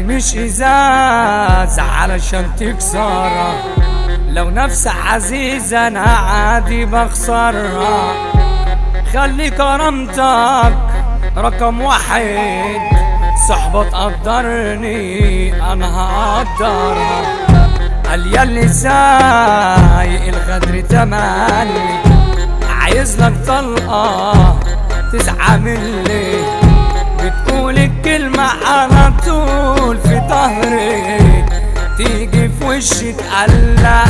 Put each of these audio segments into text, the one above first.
مش ازاز علشان تكسرها لو نفس عزيزة انا عادي بخسرها خلي كرامتك رقم واحد صحبة تقدرني انا هقدرها قال ياللي سايق الغدر تملي عايز لك طلقة تسعى مني بتقول الكلمة على طول في ظهري تيجي في وشي تقلق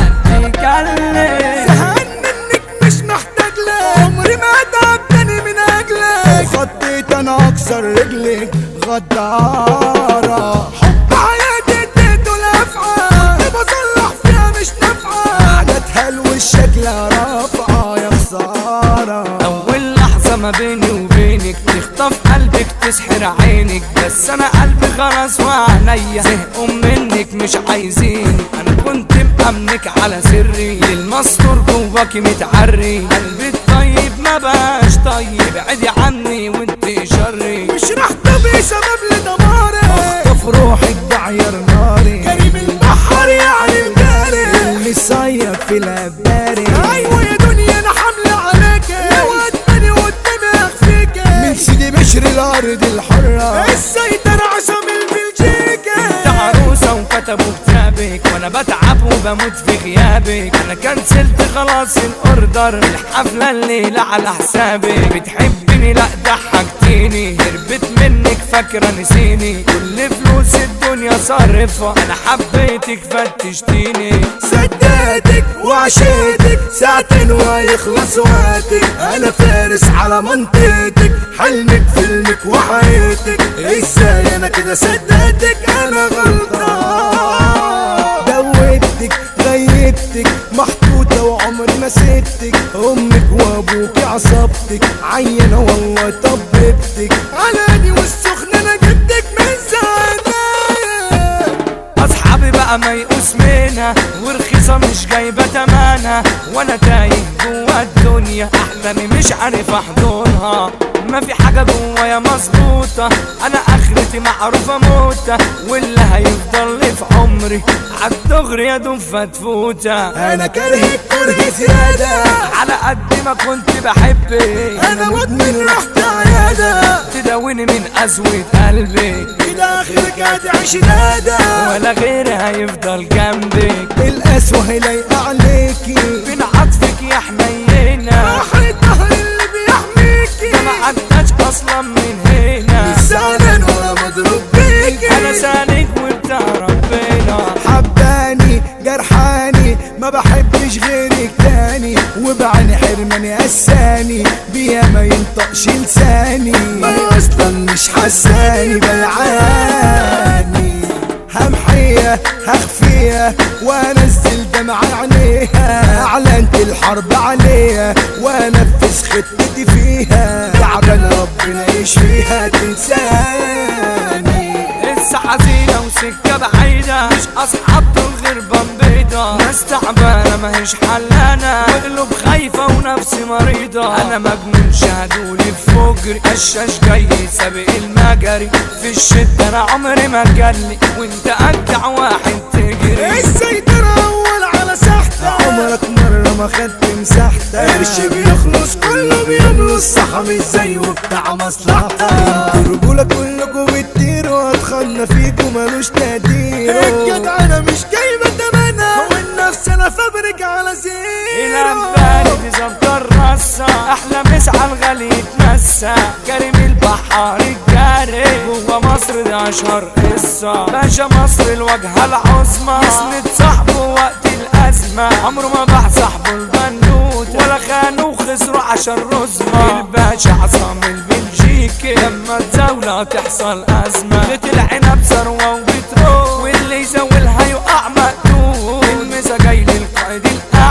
تكلم زهقان منك مش محتاج لك عمري ما اتعب تاني من اجلك خطيت انا اكسر رجلك غدارة حب حياتي اديته الافعى كنت بصلح فيها مش نافعة عادتها الوشك لا رافعة يا خسارة أول لحظة ما بيني وبينك تخطف قلبك تسحر عينك بس أنا قلبي خلاص وعينيا زهقوا منك مش عايزين أنا كنت مأمنك على سري المستور جواكي متعري قلبي الطيب ما بقاش طيب ابعدي عني وانت شري مش راح تبقي سبب لدماري اخطف روحك بعير ناري كريم البحر يعني الجاري اللي صيد في الاباري ايوه يا دنيا انا حاملة عليك لو اداني قدامي اخفيك من سيدي بشر الارض الحرة السيطرة عصام البلجيكا انت عروسة وكتبوا كتابك وانا بتعب وبموت في غيابك انا كنسلت خلاص الاوردر الحفلة الليلة على حسابك بتحبني لا ضحكتيني هربت منك فاكرة نسيني كل فلوس الدنيا صرفها انا حبيتك فتشتيني سديتك وعشيتك ساعتين ويخلص وقتك انا فارس على منطقتك حلمك فيلمك وحياتك ازاي انا كده صدقتك انا غلطان دوبتك غيبتك محطوطة وعمري ما سبتك امك وابوك عصبتك عينة والله طببتك علاني والسخنة انا جبتك من زمان اصحابي بقى ما يقوس منها ورخيصة مش جايبة تمنها وانا تايه جوا الدنيا احلامي مش عارف احضنها ما في حاجة جوايا مظبوطة انا اخرتي معروفة موتة واللي هيفضل لي في عمري عالدغري يا دوب فتفوتة انا كرهك كره زيادة على قد ما كنت بحبك انا مدمن رحت عيادة تداويني من قسوة قلبي كده اخرك هتعيش نادى ولا غيري هيفضل جنبك القسوة لايقة عليكي فين عطفك يا حنينة راح الظهر اللي بيحميكي ده ما عداش اصلا من هنا زعلان ولا مضروب بيكي انا سالك وبتاع ربنا حباني جرحاني ما بحبش غيرك تاني وبعني حرماني قساني بيا ما ينطقش لساني ما اصلا مش حساني بلعاني همحية هخفيها وانزل دمع عينيها اعلنت الحرب عليها وانفذ خطتي فيها تعبان ربنا يشفيها تنساني لسه حزينة وسكة بعيدة مش أصحاب دول غير بمبيضة ناس تعبانة ماهيش حلانة وقلوب خايفة ونفسي مريضة أنا مجنون شهدولي في فجري قشاش جاي سابق المجري في الشدة أنا عمري ما جالي وأنت أجدع واحد تجري السيطرة أول على ساحتك عمرك مرة ما خدت مساحتك قرش بيخلص كله بيملص صح مش زي وبتاع مصلحتك انتوا رجولة كلكوا بتطيروا اتخلى فيكوا ملوش تقدير الجدع انا مش جايبة تمنها والنفس انا فابرك على زيرو الأنباني دي ظبط الرصة أحلى مسعى الغالي يتمسى كريم البحار الجاري جوا مصر ده أشهر قصة باشا مصر الواجهة العظمى يسند صاحبه وقت الأزمة عمره ما باع صاحبه البنوت ولا خانه وخسره عشان رزمة الباشا عصام البلجيكي لما تزاولة تحصل أزمة بيت العنب ثروة وبتروح واللي يزاولها يقع مقتول المسا جاي للقائد الأعلى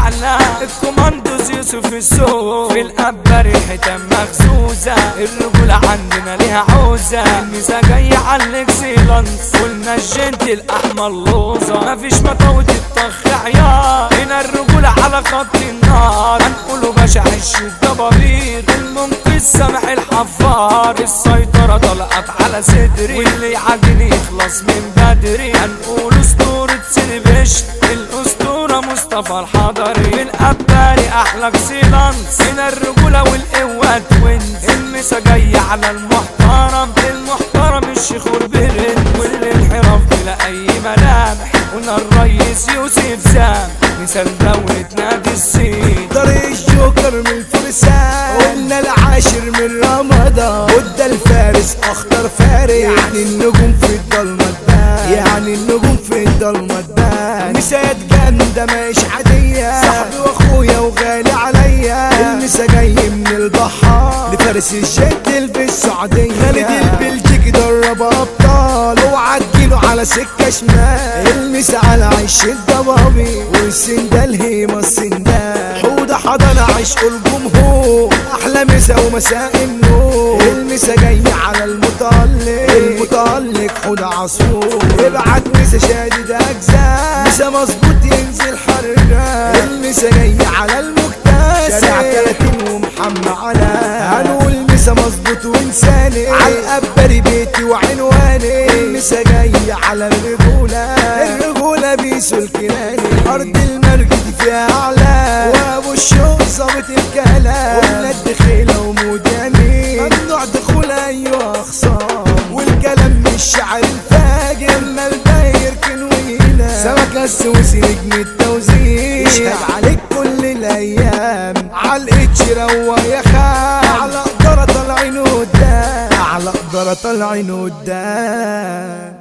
اعلى الكوماندوز يوسف السوق في القبة ريحة مخزوزة الرجولة عندنا ليها عوزة الميزة جاية على الاكسيلانس قلنا الجنت الاحمر لوزة مفيش مطاوة الطخ عيار هنا الرجولة على خط النار هنقوله بشع الشوك ضبابير المنقذ سامح الحفار السيطرة طلقت على صدري واللي يعدني يخلص من بدري هنقول اسطورة سيلفيش الاسطورة مصطفى الحضري القباري احلى اكسيلانس هنا الرجولة والقوة توينز المسا جاية على المحترم المحترم الشيخ والبرن واللي انحراف بلا اي ملامح قلنا الريس يوسف سام مثال دولة نادي الصين طريق الجوكر من الفرسان قلنا العاشر من رمضان وده الفارس اخطر فارس يعني النجوم في الضلمة تبان يعني النجوم في الضلمة تبان مسات جامدة مش عادية صاحبي واخويا وغالي عليا المسا جاي من البحار لفارس الجد اللي في السعودية خالد البلجيكي درب ابطال اوعى تجيله على سكة شمال المسا على عيش الضبابي والسندال هيما السندال حودة حضانة عشق الجمهور احلى مسا ومساء النور المسا جاي على المتألق المتألق حودة عصفور ابعت مسا شادد اجزاء مسا مظبوط ينزل حرنا المسا جاي على المكتسب شارع 30 ومحمد على هنقول مسا مظبوط وانساني على القبري بيتي وعنواني المسا جاي على الرجولة الرجولة بيسو الكناني ارض المرجد فيها اعلى وابو الشوق ظابط الكلام ولا الدخيلة ومود يمين ممنوع دخول ايوه خصام والكلام مش شعر الفاجر اما الباير كنوينا سمك السويسي نجم التوزيع يشهد عليك كل الايام عالقتش روى يا خال على قدرة طالعين قدام على قدرة طالعين قدام